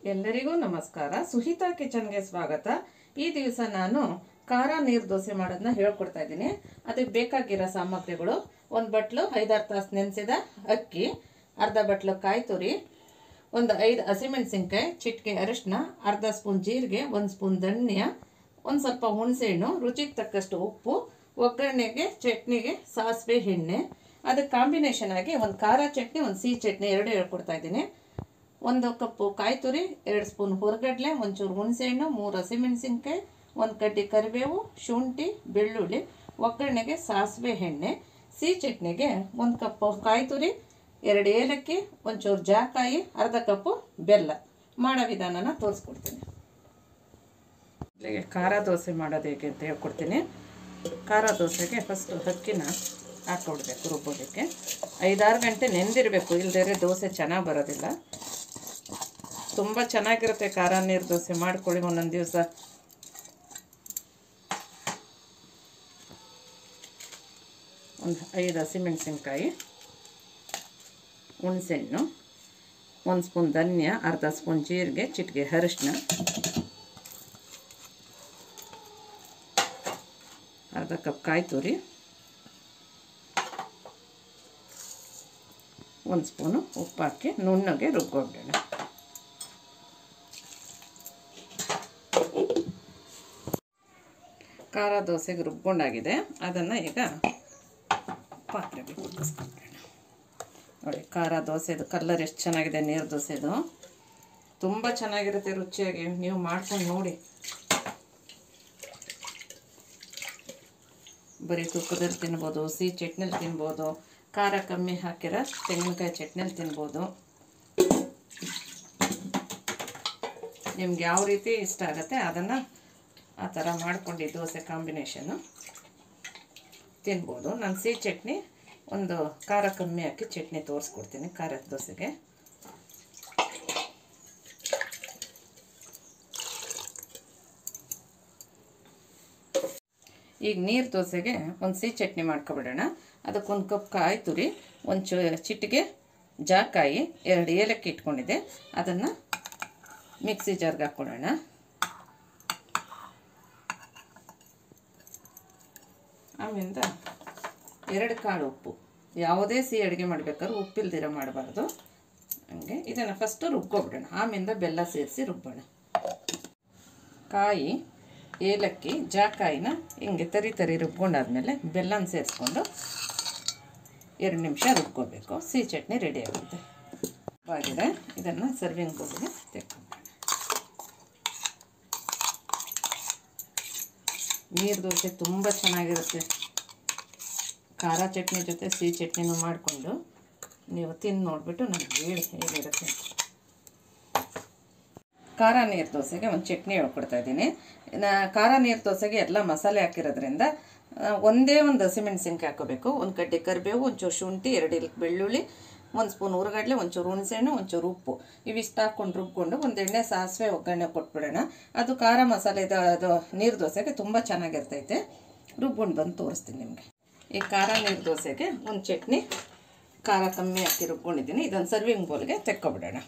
ಎಲ್ಲರಿಗೂ ನಮಸ್ಕಾರ ಸುಹಿತಾ ಕಿಚನ್ಗೆ ಸ್ವಾಗತ ಈ ದಿವಸ ನಾನು ಖಾರ ನೀರು ದೋಸೆ ಮಾಡೋದನ್ನ ಹೇಳ್ಕೊಡ್ತಾ ಇದ್ದೀನಿ ಅದಕ್ಕೆ ಬೇಕಾಗಿರೋ ಸಾಮಗ್ರಿಗಳು ಒಂದು ಬಟ್ಲು ಐದಾರು ತಾಸು ನೆನೆಸಿದ ಅಕ್ಕಿ ಅರ್ಧ ಬಟ್ಲು ಕಾಯಿ ತುರಿ ಒಂದು ಐದು ಹಸಿಮೆಣಸಿನ್ಕಾಯಿ ಚಿಟಿಕೆ ಅರಿಶಿನ ಅರ್ಧ ಸ್ಪೂನ್ ಜೀರಿಗೆ ಒಂದು ಸ್ಪೂನ್ ಧನ್ಯ ಒಂದು ಸ್ವಲ್ಪ ಹುಣಸೆಹಣ್ಣು ರುಚಿಗೆ ತಕ್ಕಷ್ಟು ಉಪ್ಪು ಒಗ್ಗರಣೆಗೆ ಚಟ್ನಿಗೆ ಸಾಸಿವೆ ಎಣ್ಣೆ ಅದಕ್ಕೆ ಕಾಂಬಿನೇಷನ್ ಆಗಿ ಒಂದು ಖಾರ ಚಟ್ನಿ ಒಂದು ಸಿಹಿ ಚಟ್ನಿ ಎರಡು ಹೇಳ್ಕೊಡ್ತಾ ಇದ್ದೀನಿ ಒಂದು ಕಪ್ಪು ಕಾಯಿ ತುರಿ ಎರಡು ಸ್ಪೂನ್ ಹುರಗಡ್ಲೆ ಒಂಚೂರು ಹುಣಸೆಹಣ್ಣು ಮೂರು ಹಸಿಮೆಣಸಿನ್ಕಾಯಿ ಒಂದು ಕಡ್ಡಿ ಕರಿಬೇವು ಶುಂಠಿ ಬೆಳ್ಳುಳ್ಳಿ ಒಗ್ಗರಣೆಗೆ ಸಾಸಿವೆ ಎಣ್ಣೆ ಸಿಹಿ ಚಟ್ನಿಗೆ ಒಂದು ಕಪ್ಪು ಕಾಯಿ ತುರಿ ಎರಡು ಏಲಕ್ಕಿ ಒಂಚೂರು ಜಾಕಾಯಿ ಅರ್ಧ ಕಪ್ಪು ಬೆಲ್ಲ ಮಾಡೋ ವಿಧಾನನ ತೋರಿಸ್ಕೊಡ್ತೀನಿ ಇಲ್ಲಿಗೆ ಖಾರ ದೋಸೆ ಮಾಡೋದು ಹೇಗೆ ಅಂತ ಹೇಳ್ಕೊಡ್ತೀನಿ ಖಾರ ದೋಸೆಗೆ ಫಸ್ಟು ಅಕ್ಕಿನ ಹಾಕ್ಕೊಡ್ಬೇಕು ರುಬ್ಬೋದಕ್ಕೆ ಐದಾರು ಗಂಟೆ ನೆಂದಿರಬೇಕು ಇಲ್ದೇ ದೋಸೆ ಚೆನ್ನಾಗಿ ಬರೋದಿಲ್ಲ ತುಂಬ ಚೆನ್ನಾಗಿರುತ್ತೆ ಖಾರ ನೀರು ದೋಸೆ ಮಾಡ್ಕೊಳ್ಳಿ ಒಂದೊಂದು ದಿವಸ ಒಂದು ಐದು ಹಸಿಮೆಣಸಿನ್ಕಾಯಿ ಹುಣಸೆಹಣ್ಣು ಒಂದು ಸ್ಪೂನ್ ಧನ್ಯ ಅರ್ಧ ಸ್ಪೂನ್ ಜೀರಿಗೆ ಚಿಟಿಕೆ ಅರಿಶಿನ ಅರ್ಧ ಕಪ್ ಕಾಯಿ ತುರಿ ಒಂದು ಸ್ಪೂನು ಉಪ್ಪು ಹಾಕಿ ನುಣ್ಣಗೆ ರುಬ್ಕೊಂಡೋಣ ಖಾರ ದೋಸೆಗೆ ರುಬ್ಕೊಂಡಾಗಿದೆ ಅದನ್ನು ಈಗ ಪಾತ್ರೆಗೆ ಕುದಿಸ್ಕೊಂಡೋಣ ನೋಡಿ ಖಾರ ದೋಸೆದು ಕಲ್ಲರ್ ಎಷ್ಟು ಚೆನ್ನಾಗಿದೆ ನೀರು ದೋಸೆದು ತುಂಬ ಚೆನ್ನಾಗಿರುತ್ತೆ ರುಚಿಯಾಗಿ ನೀವು ಮಾಡ್ಕೊಂಡು ನೋಡಿ ಬರೀ ತುಪ್ಪದಲ್ಲಿ ತಿನ್ಬೋದು ಸಿಹಿ ಚಟ್ನಿಲಿ ತಿನ್ಬೋದು ಖಾರ ಕಮ್ಮಿ ಹಾಕಿರೋ ತೆಂಗಿನಕಾಯಿ ಚಟ್ನಿಲಿ ತಿನ್ಬೋದು ನಿಮ್ಗೆ ಯಾವ ರೀತಿ ಇಷ್ಟ ಆಗುತ್ತೆ ಅದನ್ನು ಆ ಥರ ಮಾಡ್ಕೊಂಡು ಈ ದೋಸೆ ಕಾಂಬಿನೇಷನ್ನು ತಿನ್ಬೋದು ನಾನು ಸಿಹಿ ಚಟ್ನಿ ಒಂದು ಖಾರ ಕಮ್ಮಿ ಹಾಕಿ ಚಟ್ನಿ ತೋರಿಸ್ಕೊಡ್ತೀನಿ ಖಾರದ ದೋಸೆಗೆ ಈಗ ನೀರು ದೋಸೆಗೆ ಒಂದು ಸಿಹಿ ಚಟ್ನಿ ಮಾಡ್ಕೊಬಿಡೋಣ ಅದಕ್ಕೊಂದು ಕಪ್ ಕಾಯಿ ತುರಿ ಒಂದು ಚು ಚಿಟಿಗೆ ಜಾಕಾಯಿ ಎರಡು ಏಲಕ್ಕಿ ಇಟ್ಕೊಂಡಿದ್ದೆ ಅದನ್ನು ಮಿಕ್ಸಿ ಜಾರ್ಗೆ ಹಾಕ್ಕೊಳ್ಳೋಣ ಆಮೇಲೆ ಎರಡು ಕಾಳು ಉಪ್ಪು ಯಾವುದೇ ಸಿಹಿ ಅಡುಗೆ ಮಾಡ್ಬೇಕಾದ್ರೂ ಉಪ್ಪಿಲ್ದಿರ ಮಾಡಬಾರ್ದು ಹಂಗೆ ಇದನ್ನು ಫಸ್ಟು ರುಬ್ಕೊಬಿಡೋಣ ಆಮೇಲೆ ಬೆಲ್ಲ ಸೇರಿಸಿ ರುಬ್ಬೋಣ ಕಾಯಿ ಏಲಕ್ಕಿ ಜಾಕಾಯಿನ ಹಿಂಗೆ ತರಿ ತರಿ ರುಬ್ಕೊಂಡಾದ್ಮೇಲೆ ಬೆಲ್ಲನ ಸೇರಿಸ್ಕೊಂಡು ಎರಡು ನಿಮಿಷ ರುಬ್ಕೋಬೇಕು ಸಿಹಿ ಚಟ್ನಿ ರೆಡಿ ಆಗುತ್ತೆ ಆಗಿದೆ ಇದನ್ನು ಸರ್ವಿಂಗ್ ಬೌಲ್ಗೆ ತೆಕ್ಕೊಂಡು ನೀರು ದೋಸೆ ತುಂಬ ಚೆನ್ನಾಗಿರುತ್ತೆ ಖಾರ ಚಟ್ನಿ ಜೊತೆ ಸಿಹಿ ಚಟ್ನಿನೂ ಮಾಡಿಕೊಂಡು ನೀವು ತಿಂದು ನೋಡಿಬಿಟ್ಟು ನನಗೆ ಹೇಳಿ ಹೇಗಿರುತ್ತೆ ಖಾರ ನೀರು ದೋಸೆಗೆ ಒಂದು ಚಟ್ನಿ ಹೇಳ್ಕೊಡ್ತಾ ಇದ್ದೀನಿ ಖಾರ ನೀರು ದೋಸೆಗೆ ಎಲ್ಲ ಮಸಾಲೆ ಹಾಕಿರೋದ್ರಿಂದ ಒಂದೇ ಒಂದು ಹಸಿಮೆಣ್ಸಿನ್ಕಾಯಿ ಹಾಕೋಬೇಕು ಒಂದು ಕಡ್ಡೆ ಕರಿಬೇವು ಒಂಚೂರು ಶುಂಠಿ ಎರಡು ಇಲ್ ಬೆಳ್ಳುಳ್ಳಿ ಒಂದು ಸ್ಪೂನ್ ಹುರಗಡ್ಲೆ ಒಂಚೂರು ಹುಣಸೆಹಣ್ಣು ಒಂಚೂರು ಉಪ್ಪು ಇವಿಷ್ಟು ಹಾಕ್ಕೊಂಡು ರುಬ್ಕೊಂಡು ಒಂದು ಎಣ್ಣೆ ಸಾಸಿವೆ ಒಗ್ಗರಣೆ ಕೊಟ್ಬಿಡೋಣ ಅದು ಖಾರ ಮಸಾಲೆದ ಅದು ನೀರು ದೋಸೆಗೆ ತುಂಬ ಚೆನ್ನಾಗಿರ್ತೈತೆ ರುಬ್ಕೊಂಡು ಬಂದು ತೋರಿಸ್ತೀನಿ ನಿಮಗೆ ಈ ಖಾರ ನೀರು ದೋಸೆಗೆ ಒಂದು ಚಟ್ನಿ ಖಾರ ಕಮ್ಮಿ ಹಾಕಿ ರುಬ್ಕೊಂಡಿದ್ದೀನಿ ಇದನ್ನು ಸರ್ವಿಂಗ್ ಬೌಲ್ಗೆ ತೆಕ್ಕೊಬಿಡೋಣ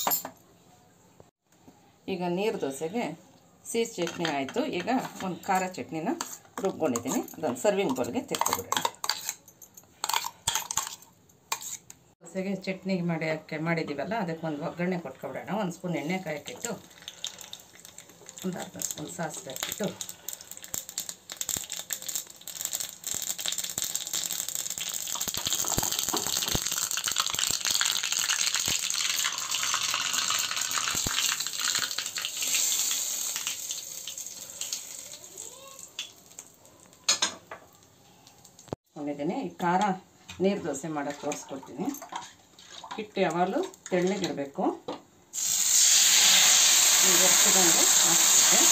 ಈಗ ನೀರು ದೋಸೆಗೆ ಸಿಹಿ ಚಟ್ನಿ ಆಯಿತು ಈಗ ಒಂದು ಖಾರ ಚಟ್ನಿನ ರುಬ್ಕೊಂಡಿದ್ದೀನಿ ಅದನ್ನು ಸರ್ವಿಂಗ್ ಬೌಲ್ಗೆ ತೆಕ್ಕೊಬಿಡೋಣ ದೋಸೆಗೆ ಚಟ್ನಿ ಮಾಡಿ ಹಾಕಿ ಮಾಡಿದ್ದೀವಲ್ಲ ಅದಕ್ಕೆ ಒಂದು ಒಗ್ಗರಣೆ ಕೊಟ್ಕೊಬಿಡೋಣ ಒಂದು ಸ್ಪೂನ್ ಎಣ್ಣೆ ಕಾಯಕ್ಕಿಟ್ಟು ಒಂದು ಅರ್ಧ ಸ್ಪೂನ್ ಸಾಸಿವೆ ಹಾಕಿಟ್ಟು ಕೊಂಡಿದ್ದೀನಿ ಈ ಖಾರ ನೀರು ದೋಸೆ ಮಾಡೋಕ್ಕೆ ತೋರಿಸ್ಕೊಡ್ತೀನಿ ಹಿಟ್ಟು ಯಾವಾಗಲೂ ತೆಳ್ಳಗಿರಬೇಕು ಈಗ ಎರ್ಚ್ಕೊಂಡು ಹಾಕ್ಬಿಟ್ಟೆ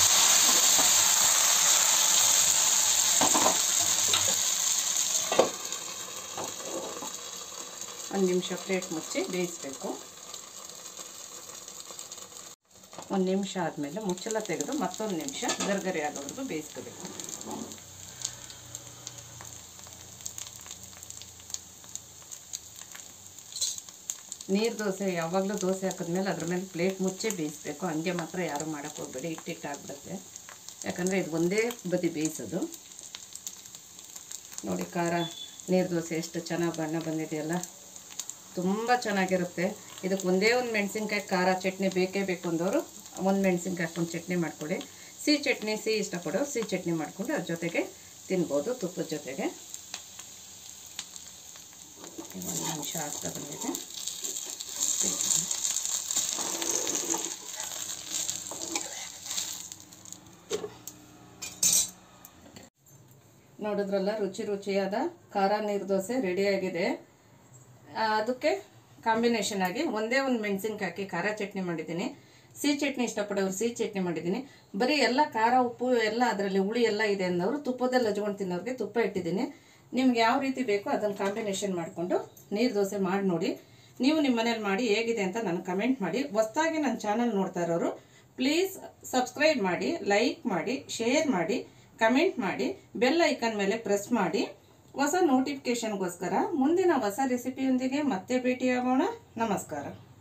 ಒಂದು ನಿಮಿಷ ಪ್ಲೇಟ್ ಮುಚ್ಚಿ ಬೇಯಿಸಬೇಕು ಒಂದು ನಿಮಿಷ ಆದಮೇಲೆ ಮುಚ್ಚಳ ತೆಗೆದು ಮತ್ತೊಂದು ನಿಮಿಷ ಗರ್ಗರಿ ಆಗೋವರೆಗೂ ಬೇಯಿಸ್ಕೋಬೇಕು ನೀರು ದೋಸೆ ಯಾವಾಗಲೂ ದೋಸೆ ಹಾಕಿದ್ಮೇಲೆ ಅದ್ರ ಮೇಲೆ ಪ್ಲೇಟ್ ಮುಚ್ಚೆ ಬೇಯಿಸ್ಬೇಕು ಹಂಗೆ ಮಾತ್ರ ಯಾರು ಮಾಡೋಕ್ಕೆ ಹೋಗ್ಬೇಡಿ ಇಟ್ಟಿಟ್ಟಾಗ್ಬಿಡುತ್ತೆ ಯಾಕಂದರೆ ಇದು ಒಂದೇ ಬದಿ ಬೇಯಿಸೋದು ನೋಡಿ ಖಾರ ನೀರು ದೋಸೆ ಎಷ್ಟು ಚೆನ್ನಾಗಿ ಬಣ್ಣ ಬಂದಿದೆಯಲ್ಲ ತುಂಬ ಚೆನ್ನಾಗಿರುತ್ತೆ ಇದಕ್ಕೆ ಒಂದೇ ಒಂದು ಮೆಣಸಿನ್ಕಾಯಿ ಖಾರ ಚಟ್ನಿ ಬೇಕೇ ಬೇಕು ಅಂದವರು ಒಂದು ಮೆಣಸಿನ್ಕಾಯಿ ಹಾಕ್ಕೊಂಡು ಚಟ್ನಿ ಮಾಡ್ಕೊಳ್ಳಿ ಸಿಹಿ ಚಟ್ನಿ ಸಿಹಿ ಇಷ್ಟಪಡೋರು ಸಿಹಿ ಚಟ್ನಿ ಮಾಡಿಕೊಂಡು ಅದ್ರ ಜೊತೆಗೆ ತಿನ್ಬೋದು ತುಪ್ಪದ ಜೊತೆಗೆ ಒಂದು ನಿಮಿಷ ಆಗ್ತಾ ಬಂದಿದೆ ನೋಡಿದ್ರಲ್ಲ ರುಚಿ ರುಚಿಯಾದ ಖಾರ ನೀರು ದೋಸೆ ರೆಡಿಯಾಗಿದೆ ಆ, ಅದಕ್ಕೆ ಕಾಂಬಿನೇಷನ್ ಆಗಿ ಒಂದೇ ಒಂದು ಮೆಣಸಿನ್ಕಾಯಿ ಹಾಕಿ ಖಾರ ಚಟ್ನಿ ಮಾಡಿದ್ದೀನಿ ಸಿಹಿ ಚಟ್ನಿ ಇಷ್ಟಪಡೋರು ಸಿಹಿ ಚಟ್ನಿ ಮಾಡಿದ್ದೀನಿ ಬರೀ ಎಲ್ಲ ಖಾರ ಉಪ್ಪು ಎಲ್ಲ ಅದರಲ್ಲಿ ಹುಳಿ ಎಲ್ಲ ಇದೆ ಅಂದವರು ತುಪ್ಪದಲ್ಲಿ ಹಚ್ಕೊಂಡು ತಿನ್ನೋರಿಗೆ ತುಪ್ಪ ಇಟ್ಟಿದ್ದೀನಿ ನಿಮ್ಗೆ ಯಾವ ರೀತಿ ಬೇಕೋ ಅದನ್ನು ಕಾಂಬಿನೇಷನ್ ಮಾಡಿಕೊಂಡು ನೀರು ದೋಸೆ ಮಾಡಿ ನೋಡಿ ನೀವು ನಿಮ್ಮ ಮನೇಲಿ ಮಾಡಿ ಹೇಗಿದೆ ಅಂತ ನನಗೆ ಕಮೆಂಟ್ ಮಾಡಿ ಹೊಸ್ದಾಗಿ ನನ್ನ ಚಾನಲ್ ನೋಡ್ತಾ ಇರೋರು ಪ್ಲೀಸ್ ಸಬ್ಸ್ಕ್ರೈಬ್ ಮಾಡಿ ಲೈಕ್ ಮಾಡಿ ಶೇರ್ ಮಾಡಿ ಕಮೆಂಟ್ ಮಾಡಿ ಬೆಲ್ ಐಕನ್ ಮೇಲೆ ಪ್ರೆಸ್ ಮಾಡಿ ಹೊಸ ನೋಟಿಫಿಕೇಶನ್ಗೋಸ್ಕರ ಮುಂದಿನ ಹೊಸ ರೆಸಿಪಿಯೊಂದಿಗೆ ಮತ್ತೆ ಭೇಟಿಯಾಗೋಣ ನಮಸ್ಕಾರ